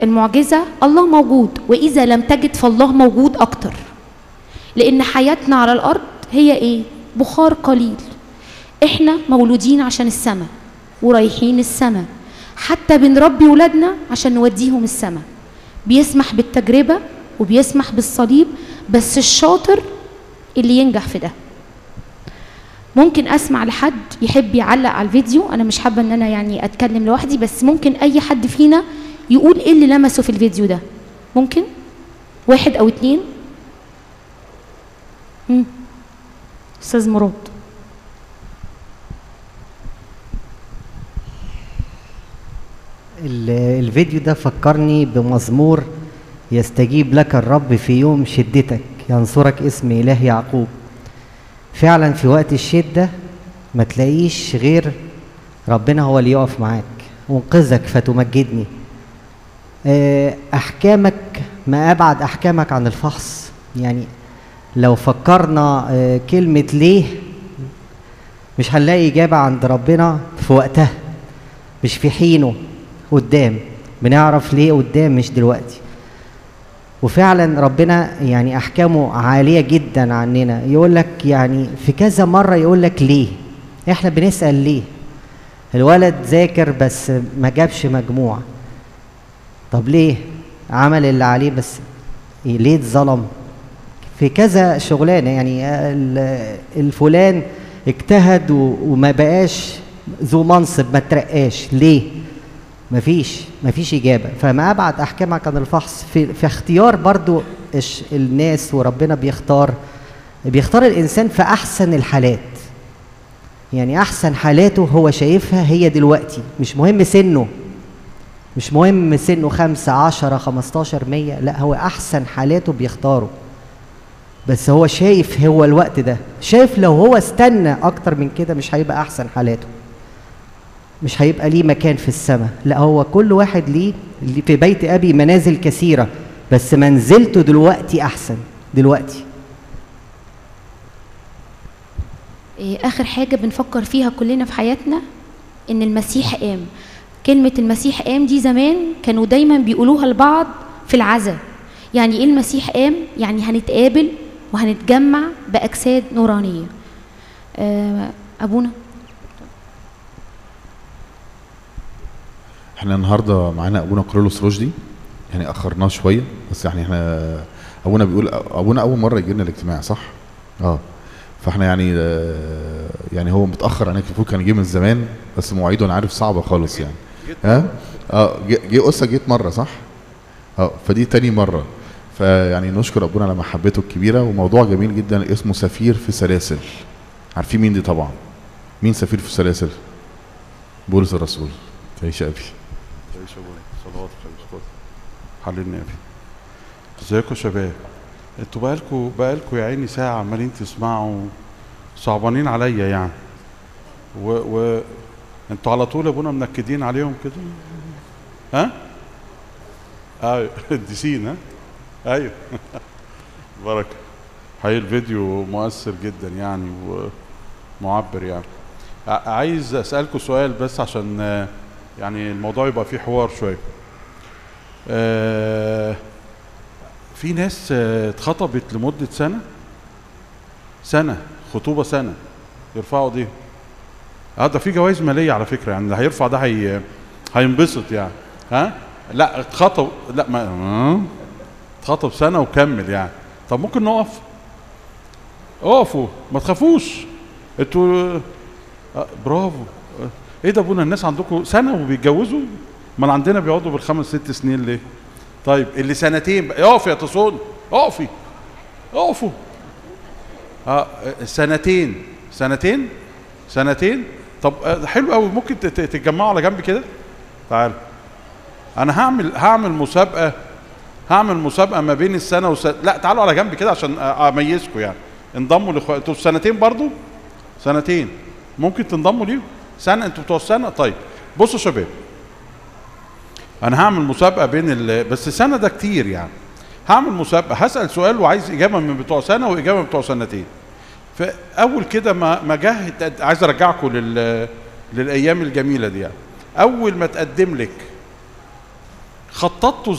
المعجزة الله موجود وإذا لم تجد فالله موجود أكتر لأن حياتنا على الأرض هي إيه؟ بخار قليل إحنا مولودين عشان السماء ورايحين السماء حتى بنربي ولادنا عشان نوديهم السماء بيسمح بالتجربة وبيسمح بالصليب بس الشاطر اللي ينجح في ده ممكن اسمع لحد يحب يعلق على الفيديو انا مش حابه ان انا يعني اتكلم لوحدي بس ممكن اي حد فينا يقول ايه اللي لمسه في الفيديو ده ممكن واحد او اتنين مم. استاذ مراد ال- الفيديو ده فكرني بمزمور يستجيب لك الرب في يوم شدتك ينصرك اسم إله يعقوب فعلا في وقت الشدة ما تلاقيش غير ربنا هو اللي يقف معاك وانقذك فتمجدني آه، أحكامك ما أبعد أحكامك عن الفحص يعني لو فكرنا آه، كلمة ليه مش هنلاقي إجابة عند ربنا في وقتها مش في حينه قدام بنعرف ليه قدام مش دلوقتي وفعلا ربنا يعني احكامه عاليه جدا عننا يقول لك يعني في كذا مره يقول لك ليه احنا بنسال ليه الولد ذاكر بس ما جابش مجموع طب ليه عمل اللي عليه بس إيه ليه اتظلم في كذا شغلانه يعني ال- الفلان اجتهد و- وما بقاش ذو منصب ما ترقاش ليه مفيش مفيش إجابة فما أبعد أحكامك عن الفحص في, في اختيار برضو الش- الناس وربنا بيختار بيختار الإنسان في أحسن الحالات يعني أحسن حالاته هو شايفها هي دلوقتي مش مهم سنه مش مهم سنه خمسة عشرة خمستاشر مية لا هو أحسن حالاته بيختاره بس هو شايف هو الوقت ده شايف لو هو استنى أكتر من كده مش هيبقى أحسن حالاته مش هيبقى ليه مكان في السماء لا هو كل واحد ليه اللي في بيت ابي منازل كثيره بس منزلته دلوقتي احسن دلوقتي إيه، آخر حاجة بنفكر فيها كلنا في حياتنا إن المسيح قام كلمة المسيح قام دي زمان كانوا دايما بيقولوها لبعض في العزاء يعني إيه المسيح قام؟ يعني هنتقابل وهنتجمع بأجساد نورانية آه، أبونا احنا النهارده معانا ابونا كارلوس رشدي يعني اخرناه شويه بس يعني احنا ابونا بيقول ابونا اول مره يجي لنا الاجتماع صح؟ اه فاحنا يعني آه، يعني هو متاخر عنك المفروض كان يجي من زمان بس مواعيده انا عارف صعبه خالص يعني ها؟ اه جه جه قصه جيت مره صح؟ اه فدي تاني مره فيعني نشكر ابونا على محبته الكبيره وموضوع جميل جدا اسمه سفير في سلاسل عارفين مين دي طبعا مين سفير في السلاسل؟ بولس الرسول تعيش يا ابي تعيش يا ابويا صلوات خير حللني يا ابي ازيكم يا شباب انتوا بقالكوا بقالكوا يا عيني ساعة عمالين تسمعوا صعبانين عليا يعني و, و انتوا على طول يا ابونا منكدين عليهم كده ها؟ ايوه الديسين ها؟ ايوه بركة حقيقي الفيديو مؤثر جدا يعني ومعبر يعني ع- عايز اسالكم سؤال بس عشان آه، يعني الموضوع يبقى فيه حوار شويه آه، في ناس آه، اتخطبت لمده سنه سنه خطوبه سنه يرفعوا دي اه ده في جوائز ماليه على فكره يعني اللي هيرفع ده هي هينبسط يعني ها لا اتخطب لا ما آه. اتخطب سنه وكمل يعني طب ممكن نقف اقفوا ما تخافوش انتوا آه برافو آه، ايه ده ابونا الناس عندكم سنه وبيتجوزوا امال عندنا بيقعدوا بالخمس ست سنين ليه طيب اللي سنتين بقى اقفي يا تصون اقفي اقفوا اه آه، سنتين سنتين سنتين طب آه، حلو قوي ممكن تت- تتجمعوا على جنب كده تعال انا هعمل هعمل مسابقه هعمل مسابقه ما بين السنه والسنه لا تعالوا على جنب كده عشان أ- اميزكم يعني انضموا لاخوات انتوا سنتين برضو سنتين ممكن تنضموا ليهم سنه انتوا بتوع السنه طيب بصوا يا شباب انا هعمل مسابقه بين ال... بس سنه ده كتير يعني هعمل مسابقه هسال سؤال وعايز اجابه من بتوع سنه واجابه من بتوع سنتين فاول كده ما ما جه تق- عايز ارجعكم لل... للايام الجميله دي يعني اول ما تقدم لك خططتوا